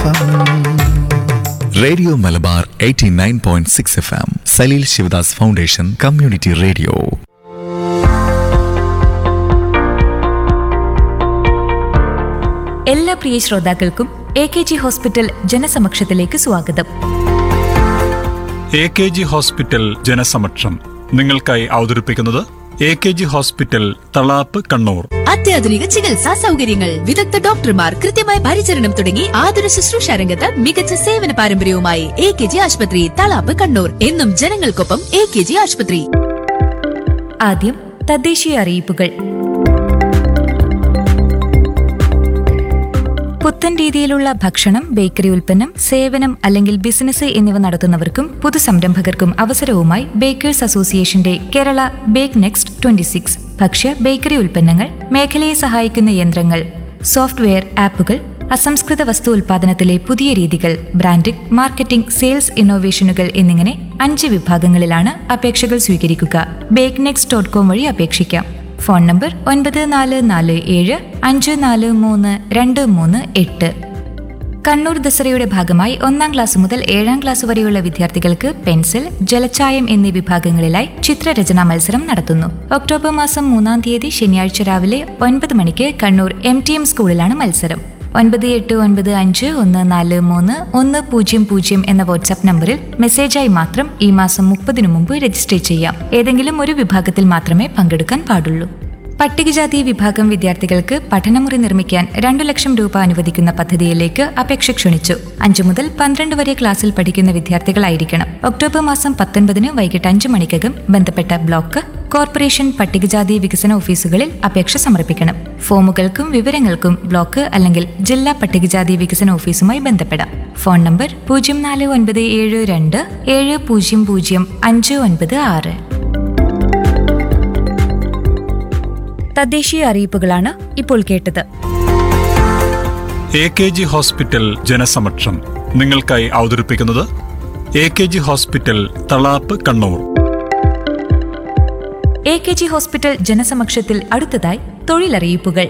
F radio Malabar 89.6 F M Saleel Shivadas foundation community radio എല്ലാ പ്രിയ ശ്രോതാക്കൾക്കും എ കെ ജി ഹോസ്പിറ്റൽ ജനസമക്ഷത്തിലേക്ക് സ്വാഗതം എ കെ ജി ഹോസ്പിറ്റൽ ജനസമക്ഷം നിങ്ങൾക്കായി അവതരിപ്പിക്കുന്നത് A K G hospital Thalap Kannur അത്യാധുനിക ചികിത്സാ സൗകര്യങ്ങൾ വിദഗ്ധ ഡോക്ടർമാർ കൃത്യമായ പരിചരണം തുടങ്ങി ആതുര ശുശ്രൂഷ രംഗത്ത് മികച്ച സേവന പാരമ്പര്യവുമായി എ കെ ജി ആശുപത്രി തളാപ്പ് കണ്ണൂർ എന്നും ജനങ്ങൾക്കൊപ്പം എ കെ ജി ആശുപത്രി ആദ്യം തദ്ദേശീയ അറിയിപ്പുകൾ പുത്തൻ രീതിയിലുള്ള ഭക്ഷണം ബേക്കറി ഉൽപ്പന്നം സേവനം അല്ലെങ്കിൽ ബിസിനസ് എന്നിവ നടത്തുന്നവർക്കും പുതുസംരംഭകർക്കും അവസരവുമായി ബേക്കേഴ്സ് അസോസിയേഷന്റെ Kerala bake next twenty six ഭക്ഷ്യ ബേക്കറി ഉൽപ്പന്നങ്ങൾ മേഖലയെ സഹായിക്കുന്ന യന്ത്രങ്ങൾ സോഫ്റ്റ്വെയർ ആപ്പുകൾ അസംസ്കൃത വസ്തു ഉൽപാദനത്തിലെ പുതിയ രീതികൾ ബ്രാൻഡിംഗ് മാർക്കറ്റിംഗ് സെയിൽസ് ഇന്നോവേഷനുകൾ എന്നിങ്ങനെ അഞ്ച് വിഭാഗങ്ങളിലാണ് അപേക്ഷകൾ സ്വീകരിക്കുക ബേക്ക് നെക്സ്റ്റ് ഡോട്ട് കോം വഴി അപേക്ഷിക്കാം ഫോൺ നമ്പർ ഒൻപത് നാല് നാല് ഏഴ് അഞ്ച് നാല് മൂന്ന് രണ്ട് മൂന്ന് എട്ട് കണ്ണൂർ ദസറയുടെ ഭാഗമായി ഒന്നാം ക്ലാസ് മുതൽ ഏഴാം ക്ലാസ് വരെയുള്ള വിദ്യാർത്ഥികൾക്ക് പെൻസിൽ ജലച്ചായം എന്നീ വിഭാഗങ്ങളിലായി ചിത്രരചനാ മത്സരം നടത്തുന്നു ഒക്ടോബർ മാസം മൂന്നാം തീയതി ശനിയാഴ്ച രാവിലെ ഒൻപത് മണിക്ക് കണ്ണൂർ എം ടി എം സ്കൂളിലാണ് മത്സരം ഒൻപത് എട്ട് ഒൻപത് അഞ്ച് ഒന്ന് നാല് മൂന്ന് ഒന്ന് പൂജ്യം പൂജ്യം എന്ന വാട്സാപ്പ് നമ്പറിൽ മെസ്സേജായി മാത്രം ഈ മാസം മുപ്പതിനു മുമ്പ് രജിസ്റ്റർ ചെയ്യാം ഏതെങ്കിലും ഒരു വിഭാഗത്തിൽ മാത്രമേ പങ്കെടുക്കാൻ പാടുള്ളൂ പട്ടികജാതി വിഭാഗം വിദ്യാർത്ഥികൾക്ക് പഠനമുറി നിർമ്മിക്കാൻ രണ്ടു ലക്ഷം രൂപ അനുവദിക്കുന്ന പദ്ധതിയിലേക്ക് അപേക്ഷ ക്ഷണിച്ചു അഞ്ചു മുതൽ പന്ത്രണ്ട് വരെ ക്ലാസ്സിൽ പഠിക്കുന്ന വിദ്യാർത്ഥികളായിരിക്കണം ഒക്ടോബർ മാസം പത്തൊൻപതിന് വൈകിട്ട് അഞ്ചു മണിക്കകം ബന്ധപ്പെട്ട ബ്ലോക്ക് കോർപ്പറേഷൻ പട്ടികജാതി വികസന ഓഫീസുകളിൽ അപേക്ഷ സമർപ്പിക്കണം ഫോമുകൾക്കും വിവരങ്ങൾക്കും ബ്ലോക്ക് അല്ലെങ്കിൽ ജില്ലാ പട്ടികജാതി വികസന ഓഫീസുമായി ബന്ധപ്പെടാം ഫോൺ നമ്പർ പൂജ്യം നാല് ഒൻപത് ഏഴ് രണ്ട് ഏഴ് പൂജ്യം പൂജ്യം അഞ്ച് ഒൻപത് ആറ് തദ്ദേശീയ അറിയിപ്പുകളാണ് ഇപ്പോൾ കേട്ടത് എ കെ ജി ഹോസ്പിറ്റൽ ജനസമക്ഷം നിങ്ങൾക്കായി അവതരിപ്പിക്കുന്നത് A K G hospital Thalap Kannur A K G hospital ജനസമക്ഷത്തിൽ അടുത്തതായി തൊഴിലറിയിപ്പുകൾ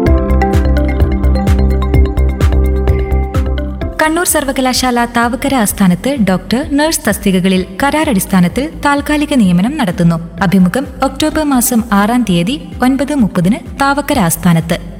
കണ്ണൂർ സർവകലാശാല താവക്കര ആസ്ഥാനത്ത് ഡോക്ടർ നഴ്സ് തസ്തികകളിൽ കരാറടിസ്ഥാനത്തിൽ താൽക്കാലിക നിയമനം നടത്തുന്നു അഭിമുഖം ഒക്ടോബർ മാസം ആറാം തീയതി ഒൻപത് മുപ്പതിന് താവക്കര ആസ്ഥാനത്ത്